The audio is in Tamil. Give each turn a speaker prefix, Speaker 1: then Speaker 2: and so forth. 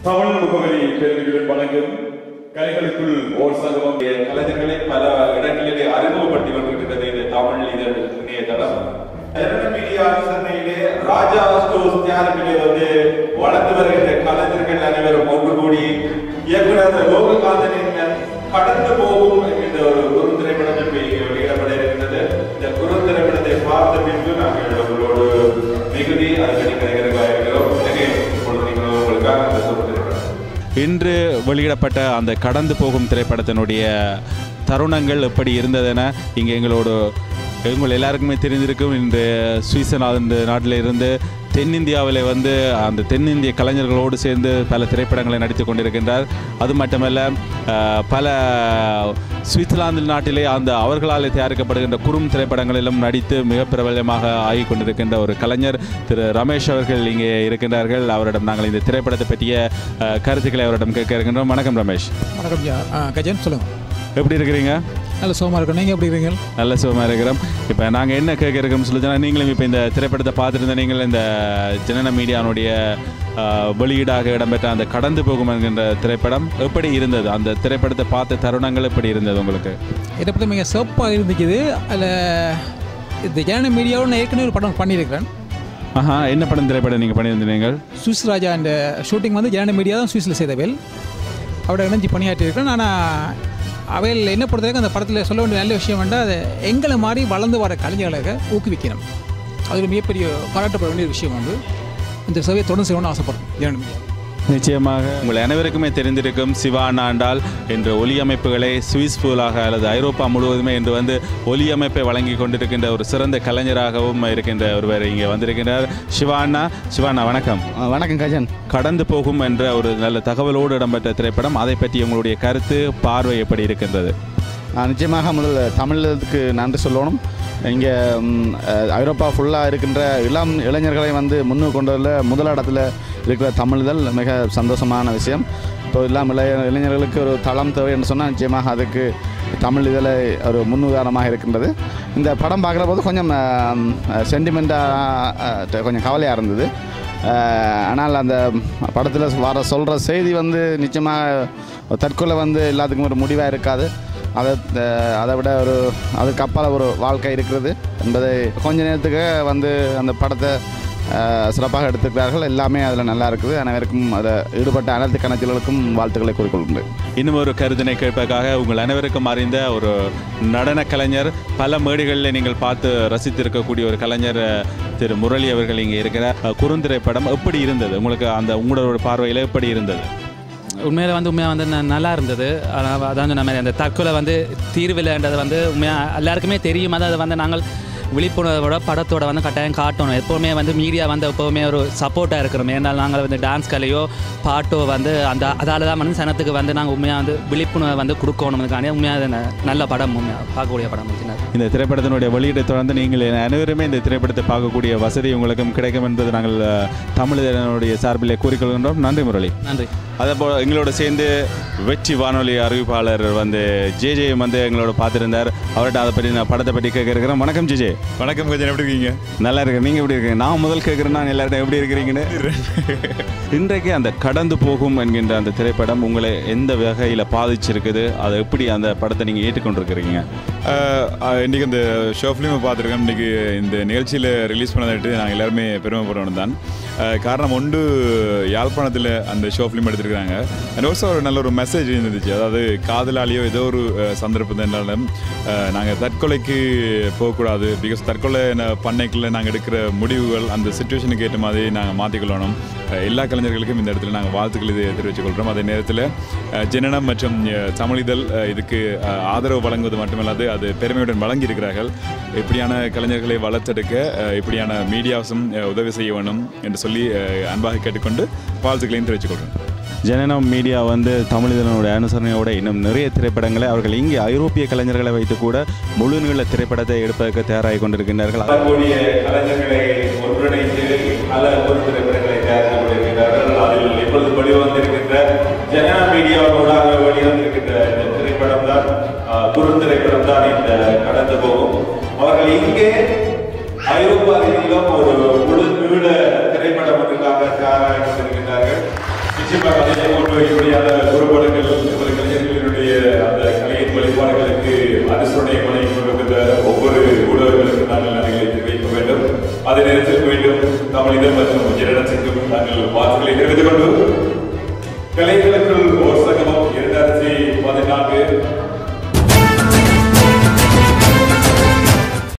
Speaker 1: தமிழ் முகவரி கேள்விகள் வழங்கும் கலைகளுக்குள் ஓர் சங்கமம் கலைஞர்களை பல இடங்களிலே அறிமுகப்படுத்தி கொண்டிருக்கிறது இந்த தமிழ் இதழ் இணையதளம் ஜனன மீடியா சென்னையிலே ராஜா ஸ்டோர்ஸ் தியானத்திலே வந்து வளர்ந்து வருகின்ற கலைஞர்கள் அனைவரும் ஒன்று கூடி இயக்குனர் லோககாந்தனின் கடந்து போகும் என்கின்ற ஒரு குறு திரைப்படம் இப்ப இங்கே வெளியிடப்பட இருக்கிறது இந்த குறு திரைப்படத்தை பார்த்த பின்பு நாங்கள் உங்களோடு மிகுதி அர்ப்பணிக்கிறதாக இருக்கிறோம் எனவே இப்பொழுது நீங்கள் உங்களுக்காக அந்த சொல் திரைப்படம்
Speaker 2: இன்று வெளியிடப்பட்ட அந்த கடந்து போகும் திரைப்படத்தினுடைய தருணங்கள் எப்படி இருந்ததென இங்கே எங்களோடு உங்கள் எல்லாருக்குமே தெரிந்திருக்கும் இன்று சுவிட்சர்லாந்து நாட்டில் இருந்து தென்னிந்தியாவில் வந்து அந்த தென்னிந்திய கலைஞர்களோடு சேர்ந்து பல திரைப்படங்களை நடித்து கொண்டிருக்கின்றார் அது மட்டுமல்ல அஹ், பல சுவிட்சர்லாந்து நாட்டிலே அந்த அவர்களால் தயாரிக்கப்படுகின்ற குறும் திரைப்படங்களிலும் நடித்து மிக பிரபலமாக ஆகிக் கொண்டிருக்கின்ற ஒரு கலைஞர் திரு ரமேஷ் அவர்கள் இங்கே இருக்கின்றார்கள் அவரிடம் நாங்கள் இந்த திரைப்படத்தை பற்றிய அஹ், கருத்துக்களை அவரிடம் கேட்க இருக்கின்றோம் வணக்கம் ரமேஷ்
Speaker 3: வணக்கம் ஐயா ஆ கஜன் சொல்லுங்கள்
Speaker 2: எப்படி இருக்கிறீங்க
Speaker 3: நல்ல சுகமாக இருக்கும் நீங்கள் எப்படி இருக்கீங்க
Speaker 2: நல்ல சுகமாக இருக்கிறோம் இப்போ நாங்கள் என்ன கேட்க இருக்கோம்னு சொல்லி சொன்னா, நீங்களும் இப்போ இந்த திரைப்படத்தை பார்த்துருந்த நீங்கள் இந்த ஜனன மீடியானுடைய அஹ், வெளியீடாக இடம்பெற்ற அந்த கடந்து போகும் என்கின்ற திரைப்படம் எப்படி இருந்தது அந்த திரைப்படத்தை பார்த்த தருணங்கள் எப்படி இருந்தது உங்களுக்கு
Speaker 3: இதை பற்றி மிக சிறப்பாக இருந்துக்குது அதில் இந்த ஜன மீடியாவோட நான் ஏற்கனவே ஒரு படம் பண்ணியிருக்கிறேன்
Speaker 2: ஆஹா என்ன படம் திரைப்படம் நீங்கள் பண்ணியிருந்தீர்கள்
Speaker 3: சுவிஸ் ராஜா அந்த ஷூட்டிங் வந்து ஜன மீடியா தான் சுவிஸில் செய்தவேல் அவரோட இணைஞ்சு பணியாற்றியிருக்கிறேன் ஆனால் அவையில் என்ன பொறுத்த வரைக்கும் அந்த படத்தில் சொல்ல வேண்டிய நல்ல விஷயம் வேண்டாம் அது எங்களை மாதிரி வளர்ந்து வர கலைஞர்களை ஊக்குவிக்கணும் அது ஒரு மிகப்பெரிய பாராட்டப்பட வேண்டிய விஷயம் வந்து இந்த சேவையை தொடர்ந்து செய்யணும்னு ஆசைப்படுறோம் ஜன மீடியா
Speaker 2: நிச்சயமாக உங்கள் அனைவருக்குமே தெரிந்திருக்கும் சிவானா ஆண்டால் என்ற ஒலி அமைப்புகளை சுவிஸ் ஃபூலாக அல்லது ஐரோப்பா முழுவதுமே என்று வந்து ஒலி அமைப்பை வழங்கி கொண்டிருக்கின்ற ஒரு சிறந்த கலைஞராகவும் இருக்கின்ற ஒருவர் இங்கே வந்திருக்கின்றார் சிவானா சிவானா வணக்கம்
Speaker 4: ஆ, வணக்கம் கஜன்
Speaker 2: கடந்து போகும் என்ற ஒரு நல்ல தகவலோடு இடம்பெற்ற திரைப்படம் அதை பற்றி உங்களுடைய கருத்து பார்வை எப்படி இருக்கின்றது
Speaker 4: ஆ, நிச்சயமாக முதல் தமிழுக்கு நன்றி சொல்லணும் இங்கே ம், அஹ், ஐரோப்பா ஃபுல்லாக இருக்கின்ற இளம் இளைஞர்களை வந்து முன்னுக்கு கொண்டு வரல முதல் இடத்துல இருக்கிற தமிழ்தல் மிக சந்தோஷமான விஷயம் இப்போ இளம் இளைய இளைஞர்களுக்கு ஒரு தளம் தேவை என்று சொன்னால் நிச்சயமாக அதுக்கு தமிழ் இதில் ஒரு முன்னுதாரணமாக இருக்கின்றது இந்த படம் பார்க்குற போது கொஞ்சம் சென்டிமெண்ட்டாக கொஞ்சம் கவலையாக இருந்தது அஹ், ஆனால் அந்த படத்தில் வர சொல்கிற செய்தி வந்து நிச்சயமாக தற்கொலை வந்து எல்லாத்துக்கும் ஒரு முடிவாக இருக்காது அதை அஹ், அதை விட ஒரு அதுக்கு அப்பால் ஒரு வாழ்க்கை இருக்கிறது என்பதை கொஞ்ச நேரத்துக்கு வந்து அந்த படத்தை அஹ், சிறப்பாக எடுத்திருக்கிறார்கள் எல்லாமே அதில் நல்லா இருக்குது அனைவருக்கும் அதில் ஈடுபட்ட அனைத்து கணக்குகளுக்கும் வாழ்த்துக்களை கூறிக்கொள்கின்றேன்
Speaker 2: இன்னும் ஒரு கருத்தினை கேட்பதற்காக உங்கள் அனைவருக்கும் அறிந்த ஒரு நடன கலைஞர் பல மேடைகளில் நீங்கள் பார்த்து ரசித்திருக்கக்கூடிய ஒரு கலைஞர் அஹ், திரு முரளி அவர்கள் இங்கே இருக்கிற அஹ், குறுந்திரைப்படம் எப்படி இருந்தது உங்களுக்கு அந்த உங்களோட பார்வையில் எப்படி இருந்தது
Speaker 5: உண்மையில் வந்து உண்மையாக வந்து ந- நல்லா இருந்தது ஆனால் அதான் சொன்ன மாதிரி அந்த தற்கொலை வந்து தீர்வில்லைன்றது வந்து உண்மையாக எல்லாருக்குமே தெரியும் அது வந்து நாங்கள் விழிப்புணர்வோட படத்தோட வந்து கட்டாயம் காட்டணும் எப்போவுமே வந்து மீடியா வந்து எப்போவுமே ஒரு சப்போர்ட்டாக இருக்கிறோம் ஏன்னால் நாங்கள் வந்து டான்ஸ் கலையோ பாட்டோ வந்து அந்த அதால் தான் வந்து சனத்துக்கு வந்து நாங்கள் உண்மையாக வந்து விழிப்புணர்வு வந்து கொடுக்கணும்னுக்காண்டி உண்மையாக அது ந- நல்ல படம் உண்மையாக பார்க்கக்கூடிய படம் இருந்துச்சு
Speaker 2: இந்த திரைப்படத்தினுடைய வெளியீட்டை தொடர்ந்து நீங்கள் அனைவருமே இந்த திரைப்படத்தை பார்க்கக்கூடிய வசதி உங்களுக்கும் கிடைக்கும் என்பது நாங்கள் அஹ், தமிழனுடைய சார்பிலே கூறிக்கொள்கின்றோம் நன்றி முரளி
Speaker 5: நன்றி
Speaker 2: அதே போல் எங்களோட சேர்ந்து வெற்றி வானொலி அறிவிப்பாளர் வந்து ஜேஜே வந்து எங்களோட பார்த்துருந்தார் அவர்கிட்ட அதை பற்றி நான் படத்தை பற்றி கேட்க இருக்கிறேன் வணக்கம் ஜேஜே
Speaker 1: வணக்கம் கொஞ்சம் எப்படி இருக்கீங்க
Speaker 2: நல்லா இருக்கேன் நீங்கள் எப்படி இருக்கீங்க நான் முதல் கேட்குறேன் நான் எல்லார்ட்டும் எப்படி இருக்கிறீங்கன்னு இன்றைக்கு அந்த கடந்து போகும் என்கின்ற அந்த திரைப்படம் உங்களை எந்த வகையில் பாதிச்சிருக்குது அதை எப்படி அந்த படத்தை நீங்கள் ஏற்றுக்கொண்டிருக்கிறீங்க
Speaker 6: ஆஹ் ஆஹ் இன்னைக்கு இந்த ஷோ ஃபிலிமை பார்த்துருக்கோம் இன்னைக்கு இந்த நிகழ்ச்சியில் ரிலீஸ் பண்ணதாட்டு நாங்கள் எல்லாருமே பெருமைப்படுறோம் தான் ஆஹ் காரணம் ஒன்று யாழ்ப்பாணத்தில் அந்த ஷோ ஃபிலிம் எடுத்திருக்காங்க அண்ட் ஆல்சோ ஒரு நல்ல ஒரு மெசேஜ் இருந்துச்சு அதாவது காதலாளியோ ஏதோ ஒரு சந்தர்ப்பத்தினாலும் நாங்கள் தற்கொலைக்கு போகக்கூடாது பிகாஸ் தற்கொலை ந- பண்ணைக்குள்ள நாங்கள் எடுக்கிற முடிவுகள் அந்த சுச்சுவேஷனுக்கு ஏற்ற மாதிரி நாங்கள் மாற்றிக்கொள்ளணும் ஆஹ் எல்லா கலைஞர்களுக்கும் இந்த இடத்துல நாங்கள் வாழ்த்துக்கள் இது தெரிவித்துக் கொள்கிறோம் அதே நேரத்தில் ஆஹ் ஜனனம் மற்றும் ஆஹ் தமிழிதழ் ஆஹ் இதுக்கு ஆஹ் ஆதரவு வழங்குவது மட்டுமல்லாது அது பெருமையுடன் வழங்கி இருக்கிறார்கள் இப்படியான கலைஞர்களை வளர்த்தெடுக்க ஆஹ் இப்படியான மீடியாஸும் ஆஹ் உதவி செய்ய வேணும் என்று சொல்லி ஆஹ் அன்பாக கேட்டுக்கொண்டு வாழ்த்துக்களையும் தெரிவித்துக் கொள்கிறேன்
Speaker 2: ஜனனம் மீடியா வந்து தமிழிதனுடைய அனுசரணையோட இன்னும் நிறைய திரைப்படங்களை அவர்கள் இங்கே ஐரோப்பிய கலைஞர்களை வைத்து கூட முழு நீள திரைப்படத்தை எடுப்பதற்கு தயாராகி கொண்டிருக்கின்றார்கள்
Speaker 1: வரக்கூடிய கலைஞர்களை ஒன்றிணைத்து பல பொது திரைப்படங்களை தயாரித்துக் கொண்டிருக்கிறார்கள் அதில் இப்பொழுது வெளிவந்திருக்கின்ற ஜனா மீடியாவோடாக வெளிவந்திருக்கின்ற இந்த திரைப்படம் தான் குறு திரைப்படம் தான் இந்த கடந்து போகும் அவர்கள் இங்கே ஐரோப்பா ரீதியிலும் ஒரு முழு நீள திரைப்படம் ஒன்றுக்காக தயாராகி கொண்டிருக்கிறார்கள் நிச்சயமாக அதை நவநீதம் மற்றும் ஜெனரட்சிக்கும் நாங்கள் வாழ்த்துக்களை தெரிவித்துக் கொண்டு கலைகளுக்குள் ஓர் சங்கமம் இரண்டாயிரத்தி பதினான்கு